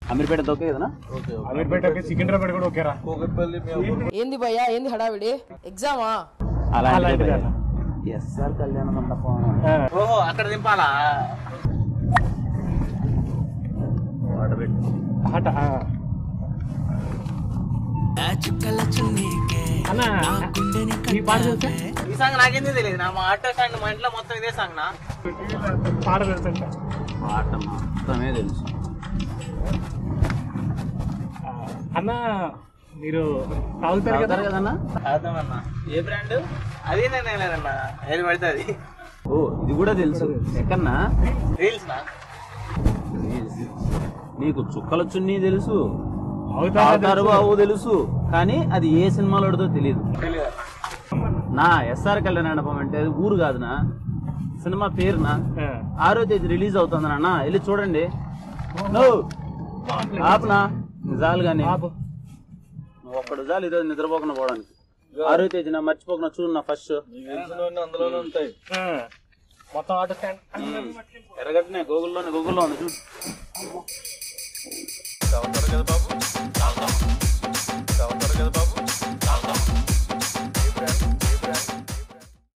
Ameerpet okay కదా Ameerpet okay Secunderabad కూడా ఓకేరా ఏంది భయ్యా ఏంది హడావిడి ఎగ్జామా అలాంటిది ఎస్ఆర్ కళ్యాణ మండపం ఓహో అక్కడ దింపాలా వాటర్ పెట్టు ఆట ఆ. అన్న ఈ పాట తెలుసా ఈ సాంగ్ నాకేంది తెలియదు నా మా ఆటో స్టాండ్ మా ఇంట్లో మొత్తం ఇదే సాంగ్ నా పాట తెలుసంట పాట మొత్తమే తెలుసు ఆ, అన్న మీరు తాగుతారు కదా తాగుతారు కదన్నా అర్థమన్నా ఏ బ్రాండ్ అది నేను లేదన్నా ఏది పడితే అది ఓ ఇది కూడా తెలుసు ఎక్కడన్నా రీల్స్ నా నీకు చుక్కల చున్నీ తెలుసు అవుతారా తాగుతారు బాబు తెలుసు కానీ అది ఏ సినిమాలోదో తెలియదు తెలియదు నా ఎస్ఆర్ కళ్యాణ మండపం అంటే అది ఊరు కాదునా సినిమా పేరునా ఆ. ఆరో తేదీ రిలీజ్ అవుతుంది నాన్న వెళ్ళి చూడండి నో ఆపునా నిజాలు కానీ ఆపు. నువ్వు ఒక్కడు చాలు ఈరోజు నిద్రపోకుండా పోవడానికి ఆరో తేదీన మర్చిపోకుండా చూడు నా ఫస్ట్ అందులోనే ఉంటాయి ఆ. మొత్తం ఆటో స్టాండ్ ఎరగట్నే గూగుల్లోనే గూగుల్లో ఉంది చూడు తాగుతారు కదా బాబు